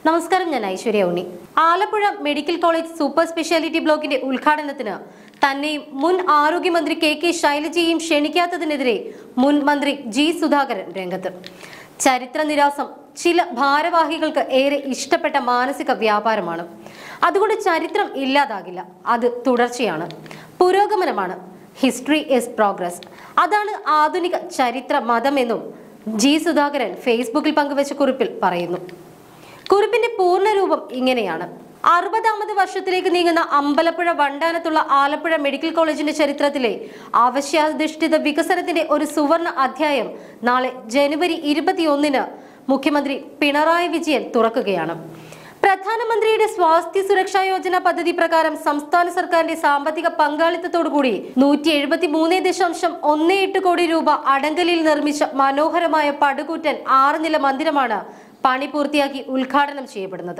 നമസ്കാരം ഞാൻ Aishwarya Unni Alappuzha medical college super speciality ബ്ലോക്കിന്റെ ഉദ്ഘാടനത്തിന് തന്നെയും മുൻ ആരോഗ്യമന്ത്രി കെ കെ ശൈലജയെയും ക്ഷണിക്കാത്തതിനെതിരെ മുൻ മന്ത്രി ജി സുധാകരൻ രംഗത്ത് ചരിത്ര നിരാസം ചില ഭാരവാഹികൾക്ക് ഏറെ ഇഷ്ടപ്പെട്ട മാനസിക വ്യാപാരമാണ് അതുകൊണ്ട് ചരിത്രം ഇല്ലാതാകില്ല അത് തുടർച്ചയാണ് പുരോഗമനമാണ് ഹിസ്റ്ററി ഇസ് പ്രോഗ്രസ് അതാണ് ആധുനിക ചരിത്ര മതമെന്നും ജി സുധാകരൻ ഫേസ്ബുക്കിൽ പങ്കുവച്ച കുറിപ്പിൽ പറയുന്നു കുറിപ്പിന്റെ പൂർണ്ണരൂപം ഇങ്ങനെയാണ് അറുപതാമത് വർഷത്തിലേക്ക് നീങ്ങുന്ന അമ്പലപ്പുഴ വണ്ടാനത്തുള്ള ആലപ്പുഴ മെഡിക്കൽ കോളേജിന്റെ ചരിത്രത്തിലെ ആവശ്യാധിഷ്ഠിത വികസനത്തിന്റെ ഒരു സുവർണ അധ്യായം നാളെ ജനുവരി ഇരുപത്തിയൊന്നിന് മുഖ്യമന്ത്രി പിണറായി വിജയൻ തുറക്കുകയാണ് പ്രധാനമന്ത്രിയുടെ സ്വാസ്ഥ്യ സുരക്ഷാ യോജന പദ്ധതി പ്രകാരം സംസ്ഥാന സർക്കാരിന്റെ സാമ്പത്തിക പങ്കാളിത്തത്തോടുകൂടി നൂറ്റി എഴുപത്തി മൂന്ന് ദശാംശം ഒന്ന് എട്ട് കോടി രൂപ അടങ്കലിൽ നിർമ്മിച്ച മനോഹരമായ പടുകൂറ്റൻ ആറ് നില മന്ദിരമാണ് പണി പൂർത്തിയാക്കി ഉദ്ഘാടനം ചെയ്യപ്പെടുന്നത്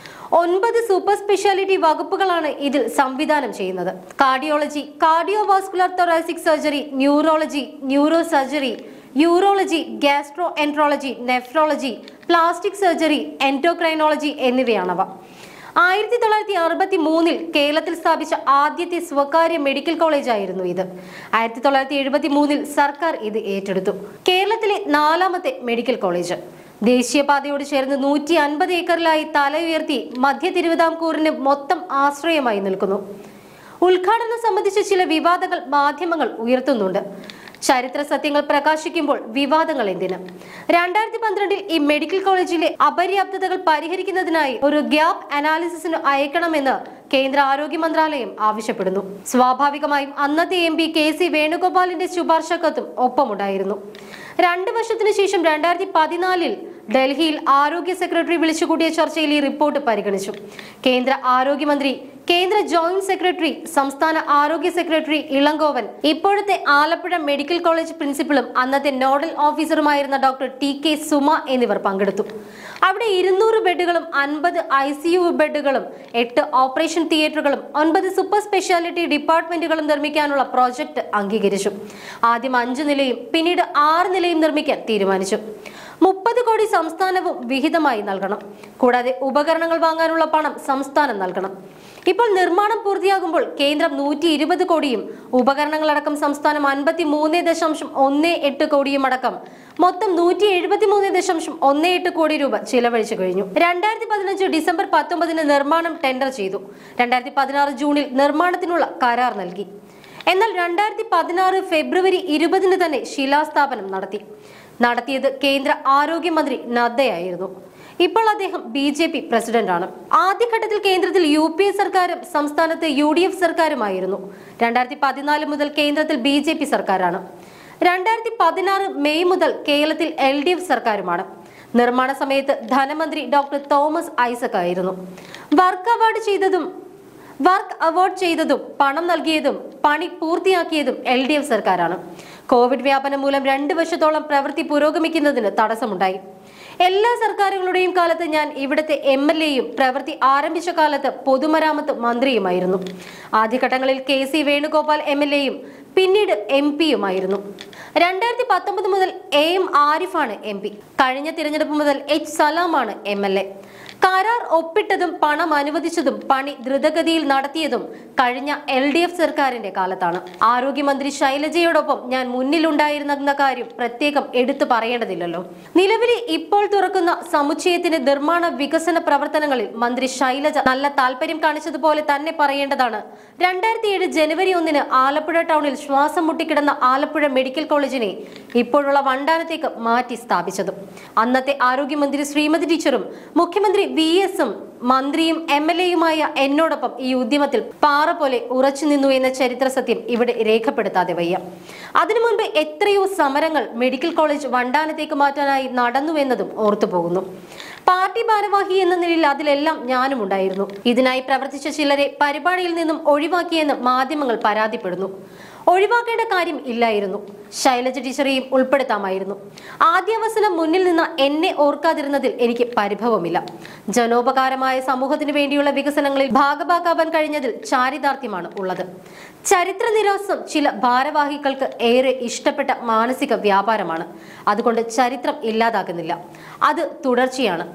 ഒൻപത് സൂപ്പർ സ്പെഷ്യാലിറ്റി വകുപ്പുകളാണ് ഇതിൽ സംവിധാനം ചെയ്യുന്നത് cardiology cardiovascular thoracic surgery neurology neurosurgery urology gastroenterology nephrology plastic surgery endocrinology എന്നിവയാണവ ആയിരത്തി തൊള്ളായിരത്തി അറുപത്തി മൂന്നിൽ കേരളത്തിൽ സ്ഥാപിച്ച ആദ്യത്തെ സ്വകാര്യ മെഡിക്കൽ കോളേജ് ആയിരുന്നു ഇത് ആയിരത്തി തൊള്ളായിരത്തി എഴുപത്തി മൂന്നിൽ സർക്കാർ ഇത് ഏറ്റെടുത്തു കേരളത്തിലെ നാലാമത്തെ മെഡിക്കൽ കോളേജ് ദേശീയപാതയോട് ചേർന്ന് നൂറ്റി അൻപത് ഏക്കറിലായി തല ഉയർത്തി മധ്യ തിരുവിതാംകൂറിന് മൊത്തം ആശ്രയമായി നിൽക്കുന്നു ഉദ്ഘാടനം സംബന്ധിച്ച ചില വിവാദങ്ങൾ മാധ്യമങ്ങൾ ഉയർത്തുന്നുണ്ട് ചരിത്ര സത്യങ്ങൾ പ്രകാശിക്കുമ്പോൾ വിവാദങ്ങൾ എന്തിന് രണ്ടായിരത്തി പന്ത്രണ്ടിൽ ഈ മെഡിക്കൽ കോളേജിലെ അപര്യാപ്തതകൾ പരിഹരിക്കുന്നതിനായി ഒരു ഗ്യാപ്പ് അനാലിസിസിന് അയക്കണമെന്ന് കേന്ദ്ര ആരോഗ്യ മന്ത്രാലയം ആവശ്യപ്പെടുന്നു സ്വാഭാവികമായും അന്നത്തെ എം പി കെ സി വേണുഗോപാലിന്റെ ശുപാർശ കത്തും ഒപ്പമുണ്ടായിരുന്നു രണ്ട് വർഷത്തിനു ശേഷം രണ്ടായിരത്തി പതിനാലിൽ ഡൽഹിയിൽ ആരോഗ്യ സെക്രട്ടറി വിളിച്ചുകൂട്ടിയ ചർച്ചയിൽ ഈ റിപ്പോർട്ട് പരിഗണിച്ചു കേന്ദ്ര ആരോഗ്യമന്ത്രി കേന്ദ്ര ജോയിന്റ് സെക്രട്ടറി സംസ്ഥാന ആരോഗ്യ സെക്രട്ടറി ഇളങ്കോവൻ ഇപ്പോഴത്തെ ആലപ്പുഴ മെഡിക്കൽ കോളേജ് പ്രിൻസിപ്പളും അന്നത്തെ നോഡൽ ഓഫീസറുമായിരുന്ന ഡോക്ടർ ടി കെ സുമ എന്നിവർ പങ്കെടുത്തു അവിടെ ഇരുന്നൂറ് ബെഡുകളും അൻപത് ഐ സി യു ബെഡുകളും എട്ട് ഓപ്പറേഷൻ തിയേറ്ററുകളും ഒൻപത് സൂപ്പർ സ്പെഷ്യാലിറ്റി ഡിപ്പാർട്ട്മെന്റുകളും നിർമ്മിക്കാനുള്ള പ്രോജക്ട് അംഗീകരിച്ചു ആദ്യം അഞ്ചു നിലയും പിന്നീട് ആറ് നിലയും നിർമ്മിക്കാൻ തീരുമാനിച്ചു മുപ്പത് കോടി സംസ്ഥാനവും വിഹിതമായി നൽകണം കൂടാതെ ഉപകരണങ്ങൾ വാങ്ങാനുള്ള പണം സംസ്ഥാനം നൽകണം ഇപ്പോൾ നിർമ്മാണം പൂർത്തിയാകുമ്പോൾ കേന്ദ്രം നൂറ്റി ഇരുപത് കോടിയും ഉപകരണങ്ങളടക്കം സംസ്ഥാനം അൻപത്തി മൂന്ന് ദശാംശം ഒന്ന് എട്ട് കോടിയും അടക്കം മൊത്തം നൂറ്റി എഴുപത്തി മൂന്ന് ദശാംശം ഒന്ന് എട്ട് കോടി രൂപ ചിലവഴിച്ചു കഴിഞ്ഞു രണ്ടായിരത്തി പതിനഞ്ച് ഡിസംബർ പത്തൊമ്പതിന് നിർമ്മാണം ടെൻഡർ ചെയ്തു രണ്ടായിരത്തി പതിനാറ് ജൂണിൽ നിർമ്മാണത്തിനുള്ള കരാർ നൽകി എന്നാൽ രണ്ടായിരത്തി പതിനാറ് ഫെബ്രുവരി ഇരുപതിന് തന്നെ ശിലാസ്ഥാപനം നടത്തി നടത്തിയത് കേന്ദ്ര ആരോഗ്യമന്ത്രി നദ്ദയായിരുന്നു ഇപ്പോൾ അദ്ദേഹം ബി ജെ പി പ്രസിഡന്റാണ് ആദ്യഘട്ടത്തിൽ കേന്ദ്രത്തിൽ യു പി എ സർക്കാരും സംസ്ഥാനത്ത് യു ഡി എഫ് സർക്കാരുമായിരുന്നു രണ്ടായിരത്തി പതിനാല് മുതൽ കേന്ദ്രത്തിൽ ബി ജെ പി സർക്കാരാണ് രണ്ടായിരത്തി പതിനാറ് മെയ് മുതൽ കേരളത്തിൽ എൽ ഡി എഫ് സർക്കാരുമാണ് നിർമ്മാണ സമയത്ത് ധനമന്ത്രി ഡോക്ടർ തോമസ് ഐസക് ആയിരുന്നു വർക്ക് അവാർഡ് ചെയ്തതും വർക്ക് അവാർഡ് ചെയ്തതും പണം നൽകിയതും പണി പൂർത്തിയാക്കിയതും എൽ ഡി എഫ് സർക്കാരാണ് കോവിഡ് വ്യാപനം മൂലം രണ്ട് വർഷത്തോളം പ്രവൃത്തി പുരോഗമിക്കുന്നതിന് തടസ്സമുണ്ടായി എല്ലാ സർക്കാരുകളുടെയും കാലത്ത് ഞാൻ ഇവിടുത്തെ എം എൽ എയും പ്രവൃത്തി ആരംഭിച്ച കാലത്ത് പൊതുമരാമത്ത് മന്ത്രിയുമായിരുന്നു ആദ്യഘട്ടങ്ങളിൽ K C Venugopal M L എയും പിന്നീട് എം പിയുമായിരുന്നു രണ്ടായിരത്തി പത്തൊമ്പത് മുതൽ എ എം ആരിഫാണ് എം പി കഴിഞ്ഞ തിരഞ്ഞെടുപ്പ് മുതൽ എച്ച് സലാമാണ് എം എൽ എ കരാർ ഒപ്പിട്ടതും പണം അനുവദിച്ചതും പണി ദ്രുതഗതിയിൽ നടത്തിയതും കഴിഞ്ഞ എൽ ഡി എഫ് സർക്കാരിന്റെ കാലത്താണ് ആരോഗ്യമന്ത്രി ശൈലജയോടൊപ്പം ഞാൻ മുന്നിലുണ്ടായിരുന്നെന്ന കാര്യം പ്രത്യേകം എടുത്തു പറയേണ്ടതില്ലല്ലോ നിലവിലെ ഇപ്പോൾ തുറക്കുന്ന സമുച്ചയത്തിന്റെ നിർമ്മാണ വികസന പ്രവർത്തനങ്ങളിൽ മന്ത്രി ശൈലജ നല്ല താല്പര്യം കാണിച്ചതുപോലെ തന്നെ പറയേണ്ടതാണ് രണ്ടായിരത്തി ഏഴ് ജനുവരി ഒന്നിന് ആലപ്പുഴ ടൗണിൽ ശ്വാസം മുട്ടിക്കിടന്ന ആലപ്പുഴ മെഡിക്കൽ കോളേജിനെ ഇപ്പോഴുള്ള വണ്ടാനത്തേക്ക് മാറ്റി സ്ഥാപിച്ചതും അന്നത്തെ ആരോഗ്യമന്ത്രി ശ്രീമതി ടീച്ചറും മുഖ്യമന്ത്രി വി എസും മന്ത്രിയും എം എൽ എയുമായ എന്നോടൊപ്പം ഈ ഉദ്യമത്തിൽ പാറ പോലെ ഉറച്ചു നിന്നു എന്ന ചരിത്ര സത്യം ഇവിടെ രേഖപ്പെടുത്താതെ വയ്യ അതിനു മുൻപ് എത്രയോ സമരങ്ങൾ മെഡിക്കൽ കോളേജ് വണ്ടാനത്തേക്ക് മാറ്റാനായി നടന്നുവെന്നതും ഓർത്തുപോകുന്നു പാർട്ടി ഭാരവാഹി എന്ന നിലയിൽ അതിലെല്ലാം ഞാനും ഉണ്ടായിരുന്നു ഇതിനായി പ്രവർത്തിച്ച ചിലരെ പരിപാടിയിൽ നിന്നും ഒഴിവാക്കിയെന്ന് മാധ്യമങ്ങൾ പരാതിപ്പെടുന്നു ഒഴിവാക്കേണ്ട കാര്യം ഇല്ലായിരുന്നു ശൈലജ ടീച്ചറെയും ഉൾപ്പെടുത്താമായിരുന്നു ആദ്യാവസനം മുന്നിൽ നിന്ന് എന്നെ ഓർക്കാതിരുന്നതിൽ എനിക്ക് പരിഭവമില്ല ജനോപകാരമായ സമൂഹത്തിന് വേണ്ടിയുള്ള വികസനങ്ങളിൽ ഭാഗഭാക്കാവാൻ കഴിഞ്ഞതിൽ ചാരിതാർത്ഥ്യമാണ് ഉള്ളത് ചരിത്ര നിരാസം ചില ഭാരവാഹികൾക്ക് ഏറെ ഇഷ്ടപ്പെട്ട മാനസിക വ്യാപാരമാണ് അതുകൊണ്ട് ചരിത്രം ഇല്ലാതാകുന്നില്ല അത് തുടർച്ചയാണ്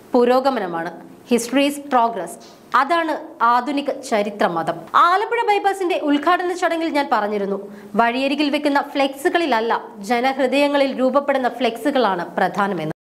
പുരോഗമനമാണ് ഹിസ്റ്ററീസ് പ്രോഗ്രസ് അതാണ് ആധുനിക ചരിത്ര മതം ആലപ്പുഴ ബൈപ്പാസിന്റെ ഉദ്ഘാടന ചടങ്ങിൽ ഞാൻ പറഞ്ഞിരുന്നു വഴിയരികിൽ വെക്കുന്ന ഫ്ലെക്സുകളിലല്ല ജനഹൃദയങ്ങളിൽ രൂപപ്പെടുന്ന ഫ്ലെക്സുകളാണ് പ്രധാനമെന്ന്